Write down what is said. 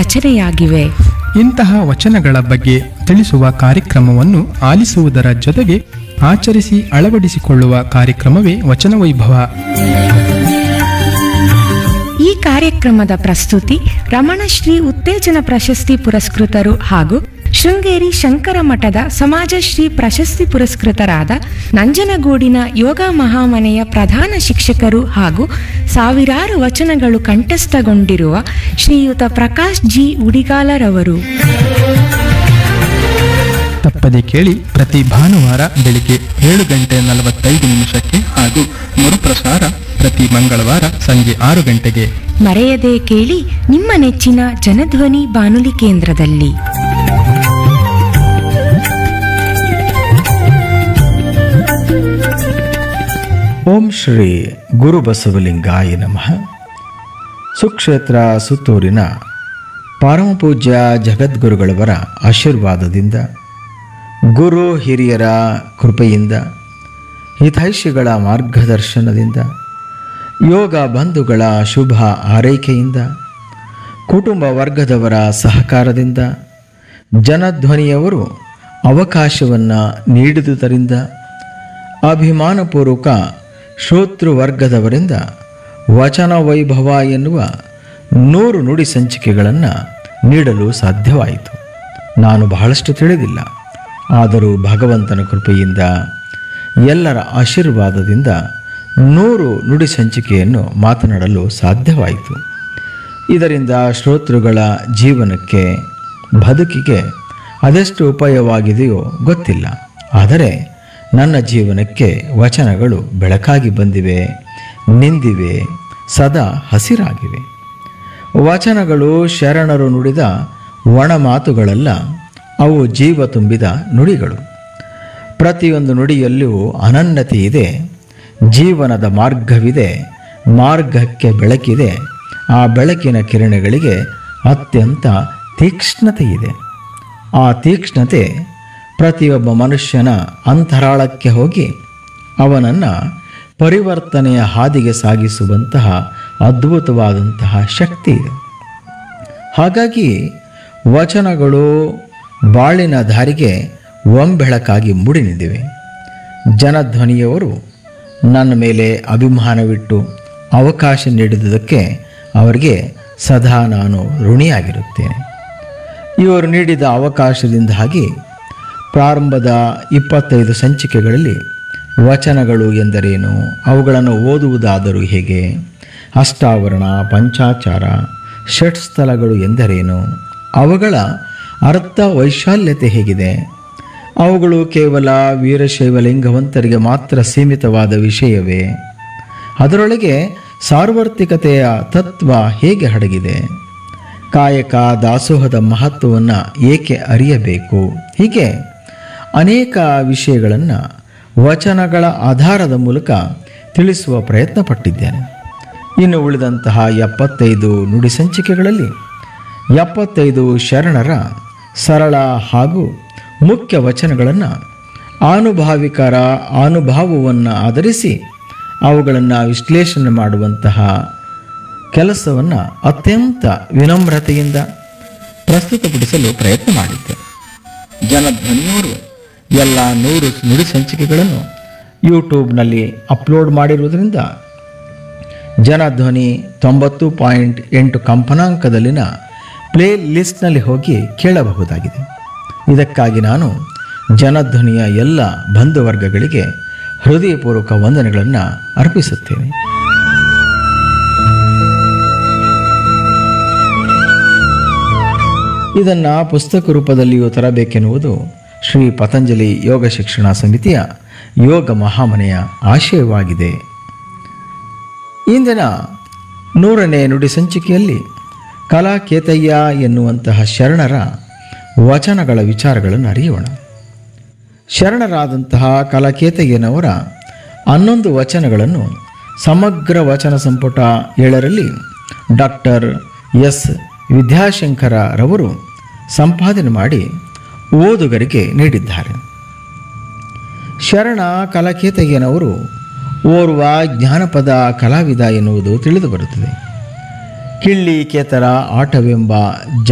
ರಚನೆಯಾಗಿವೆ ಇಂತಹ ವಚನಗಳ ಬಗ್ಗೆ ತಿಳಿಸುವ ಕಾರ್ಯಕ್ರಮವನ್ನು ಆಲಿಸುವುದರ ಜೊತೆಗೆ ಆಚರಿಸಿ ಅಳವಡಿಸಿಕೊಳ್ಳುವ ಕಾರ್ಯಕ್ರಮವೇ ವಚನ ವೈಭವ ಈ ಕಾರ್ಯಕ್ರಮದ ಪ್ರಸ್ತುತಿ ರಮಣಶ್ರೀ ಉತ್ತೇಜನ ಪ್ರಶಸ್ತಿ ಪುರಸ್ಕೃತರು ಹಾಗೂ ಶೃಂಗೇರಿ ಶಂಕರ ಮಠದ ಸಮಾಜಶ್ರೀ ಪ್ರಶಸ್ತಿ ಪುರಸ್ಕೃತರಾದ ನಂಜನಗೂಡಿನ ಯೋಗ ಮಹಾಮನೆಯ ಪ್ರಧಾನ ಶಿಕ್ಷಕರು ಹಾಗೂ ಸಾವಿರಾರು ವಚನಗಳು ಕಂಠಸ್ಥಗೊಂಡಿರುವ ಶ್ರೀಯುತ ಪ್ರಕಾಶ್ ಜಿ ಉಡಿಗಾಲರವರು ತಪ್ಪದೆ ಕೇಳಿ ಪ್ರತಿ ಭಾನುವಾರ ಬೆಳಿಗ್ಗೆ ಏಳು ಗಂಟೆ ನಲವತ್ತೈದು ನಿಮಿಷಕ್ಕೆ ಹಾಗೂ ಮರುಪ್ರಸಾರ ಪ್ರತಿ ಮಂಗಳವಾರ ಸಂಜೆ ಆರು ಗಂಟೆಗೆ ಮರೆಯದೆ ಕೇಳಿ ನಿಮ್ಮ ನೆಚ್ಚಿನ ಜನಧ್ವನಿ ಬಾನುಲಿ ಕೇಂದ್ರದಲ್ಲಿ ಓಂ ಶ್ರೀ ಗುರು ಬಸವಲಿಂಗಾಯ ನಮಃ ಸುಕ್ಷೇತ್ರ ಸುತ್ತೂರಿನ ಪರಮಪೂಜ್ಯ ಜಗದ್ಗುರುಗಳವರ ಆಶೀರ್ವಾದದಿಂದ ಗುರು ಹಿರಿಯರ ಕೃಪೆಯಿಂದ ಹಿತೈಷಿಗಳ ಮಾರ್ಗದರ್ಶನದಿಂದ ಯೋಗ ಬಂಧುಗಳ ಶುಭ ಆರೈಕೆಯಿಂದ ಕುಟುಂಬ ವರ್ಗದವರ ಸಹಕಾರದಿಂದ ಜನಧ್ವನಿಯವರು ಅವಕಾಶವನ್ನು ನೀಡಿದುದರಿಂದ ಅಭಿಮಾನಪೂರ್ವಕ ಶ್ರೋತೃವರ್ಗದವರಿಂದ ವಚನ ವೈಭವ ಎನ್ನುವ ನೂರು ನುಡಿ ಸಂಚಿಕೆಗಳನ್ನು ನೀಡಲು ಸಾಧ್ಯವಾಯಿತು ನಾನು ಬಹಳಷ್ಟು ತಿಳಿದಿಲ್ಲ ಆದರೂ ಭಗವಂತನ ಕೃಪೆಯಿಂದ ಎಲ್ಲರ ಆಶೀರ್ವಾದದಿಂದ ನೂರು ನುಡಿ ಸಂಚಿಕೆಯನ್ನು ಮಾತನಾಡಲು ಸಾಧ್ಯವಾಯಿತು ಇದರಿಂದ ಶ್ರೋತೃಗಳ ಜೀವನಕ್ಕೆ ಬದುಕಿಗೆ ಅದೆಷ್ಟು ಉಪಾಯವಾಗಿದೆಯೋ ಗೊತ್ತಿಲ್ಲ ಆದರೆ ನನ್ನ ಜೀವನಕ್ಕೆ ವಚನಗಳು ಬೆಳಕಾಗಿ ಬಂದಿವೆ ನಿಂದಿವೆ ಸದಾ ಹಸಿರಾಗಿವೆ ವಚನಗಳು ಶರಣರು ನುಡಿದ ಒಣ ಮಾತುಗಳಲ್ಲ ಅವು ಜೀವ ತುಂಬಿದ ನುಡಿಗಳು ಪ್ರತಿಯೊಂದು ನುಡಿಯಲ್ಲೂ ಅನನ್ಯತೆ ಇದೆ ಜೀವನದ ಮಾರ್ಗವಿದೆ ಮಾರ್ಗಕ್ಕೆ ಬೆಳಕಿದೆ ಆ ಬೆಳಕಿನ ಕಿರಣಗಳಿಗೆ ಅತ್ಯಂತ ತೀಕ್ಷ್ಣತೆ ಇದೆ ಆ ತೀಕ್ಷ್ಣತೆ ಪ್ರತಿಯೊಬ್ಬ ಮನುಷ್ಯನ ಅಂತರಾಳಕ್ಕೆ ಹೋಗಿ ಅವನನ್ನು ಪರಿವರ್ತನೆಯ ಹಾದಿಗೆ ಸಾಗಿಸುವಂತಹ ಅದ್ಭುತವಾದಂತಹ ಶಕ್ತಿ ಇದೆ ಹಾಗಾಗಿ ವಚನಗಳು ಬಾಳಿನ ದಾರಿಗೆ ಒಂಬೆಳಕಾಗಿ ಮುಡಿ ನಿಂತಿವೆ ಜನಧ್ವನಿಯವರು ನನ್ನ ಮೇಲೆ ಅಭಿಮಾನವಿಟ್ಟು ಅವಕಾಶ ನೀಡಿದುದಕ್ಕೆ ಅವರಿಗೆ ಸದಾ ನಾನು ಋಣಿಯಾಗಿರುತ್ತೇನೆ ಇವರು ನೀಡಿದ ಅವಕಾಶದಿಂದಾಗಿ ಪ್ರಾರಂಭದ ಇಪ್ಪತ್ತೈದು ಸಂಚಿಕೆಗಳಲ್ಲಿ ವಚನಗಳು ಎಂದರೇನು ಅವುಗಳನ್ನು ಓದುವುದಾದರೂ ಹೇಗೆ ಅಷ್ಟಾವರಣ ಪಂಚಾಚಾರ ಷಟ್ಸ್ಥಲಗಳು ಎಂದರೇನು ಅವುಗಳ ಅರ್ಥ ವೈಶಾಲ್ಯತೆ ಹೇಗಿದೆ ಅವುಗಳು ಕೇವಲ ವೀರಶೈವ ಲಿಂಗವಂತರಿಗೆ ಮಾತ್ರ ಸೀಮಿತವಾದ ವಿಷಯವೇ ಅದರೊಳಗೆ ಸಾರ್ವತ್ರಿಕತೆಯ ತತ್ವ ಹೇಗೆ ಅಡಗಿದೆ ಕಾಯಕ ದಾಸೋಹದ ಮಹತ್ವವನ್ನು ಏಕೆ ಅರಿಯಬೇಕು ಹೀಗೆ ಅನೇಕ ವಿಷಯಗಳನ್ನು ವಚನಗಳ ಆಧಾರದ ಮೂಲಕ ತಿಳಿಸುವ ಪ್ರಯತ್ನ ಪಟ್ಟಿದ್ದೇನೆ ಇನ್ನು ಉಳಿದಂತಹ ಎಪ್ಪತ್ತೈದು ನುಡಿ ಸಂಚಿಕೆಗಳಲ್ಲಿ ಎಪ್ಪತ್ತೈದು ಶರಣರ ಸರಳ ಹಾಗೂ ಮುಖ್ಯ ವಚನಗಳನ್ನು ಆನುಭಾವಿಕರ ಅನುಭವವನ್ನು ಆಧರಿಸಿ ಅವುಗಳನ್ನು ವಿಶ್ಲೇಷಣೆ ಮಾಡುವಂತಹ ಕೆಲಸವನ್ನು ಅತ್ಯಂತ ವಿನಮ್ರತೆಯಿಂದ ಪ್ರಸ್ತುತಪಡಿಸಲು ಪ್ರಯತ್ನ ಮಾಡಿದ್ದೆ ಜನಧ್ವನಿಯವರು ಎಲ್ಲ ನೂರು ನುಡಿ ಸಂಚಿಕೆಗಳನ್ನು ಯೂಟ್ಯೂಬ್ನಲ್ಲಿ ಅಪ್ಲೋಡ್ ಮಾಡಿರುವುದರಿಂದ ಜನಧ್ವನಿ ತೊಂಬತ್ತು ಪಾಯಿಂಟ್ ಎಂಟು ಕಂಪನಾಂಕದಲ್ಲಿನ ಪ್ಲೇ ಲಿಸ್ಟ್ನಲ್ಲಿ ಹೋಗಿ ಕೇಳಬಹುದಾಗಿದೆ ಇದಕ್ಕಾಗಿ ನಾನು ಜನಧ್ವನಿಯ ಎಲ್ಲ ಬಂಧುವರ್ಗಗಳಿಗೆ ಹೃದಯಪೂರ್ವಕ ವಂದನೆಗಳನ್ನು ಅರ್ಪಿಸುತ್ತೇನೆ ಇದನ್ನು ಪುಸ್ತಕ ರೂಪದಲ್ಲಿಯೂ ತರಬೇಕೆನ್ನುವುದು ಶ್ರೀ ಪತಂಜಲಿ ಯೋಗ ಶಿಕ್ಷಣ ಸಮಿತಿಯ ಯೋಗ ಮಹಾಮನೆಯ ಆಶಯವಾಗಿದೆ ಇಂದಿನ ನೂರನೇ ನುಡಿ ಸಂಚಿಕೆಯಲ್ಲಿ ಕಲಾಕೇತಯ್ಯ ಎನ್ನುವಂತಹ ಶರಣರ ವಚನಗಳ ವಿಚಾರಗಳನ್ನು ಅರಿಯೋಣ ಶರಣರಾದಂತಹ ಕಲಾಕೇತಯ್ಯನವರ ಹನ್ನೊಂದು ವಚನಗಳನ್ನು ಸಮಗ್ರ ವಚನ ಸಂಪುಟ ಏಳರಲ್ಲಿ ಡಾಕ್ಟರ್ ಎಸ್ ವಿದ್ಯಾಶಂಕರರವರು ಸಂಪಾದನೆ ಮಾಡಿ ಓದುಗರಿಗೆ ನೀಡಿದ್ದಾರೆ ಶರಣ ಕಲಾಕೇತಯ್ಯನವರು ಓರ್ವ ಜ್ಞಾನಪದ ಕಲಾವಿದ ಎನ್ನುವುದು ತಿಳಿದು ಬರುತ್ತದೆ ಕಿಳ್ಳಿ ಕೇತರ ಆಟವೆಂಬ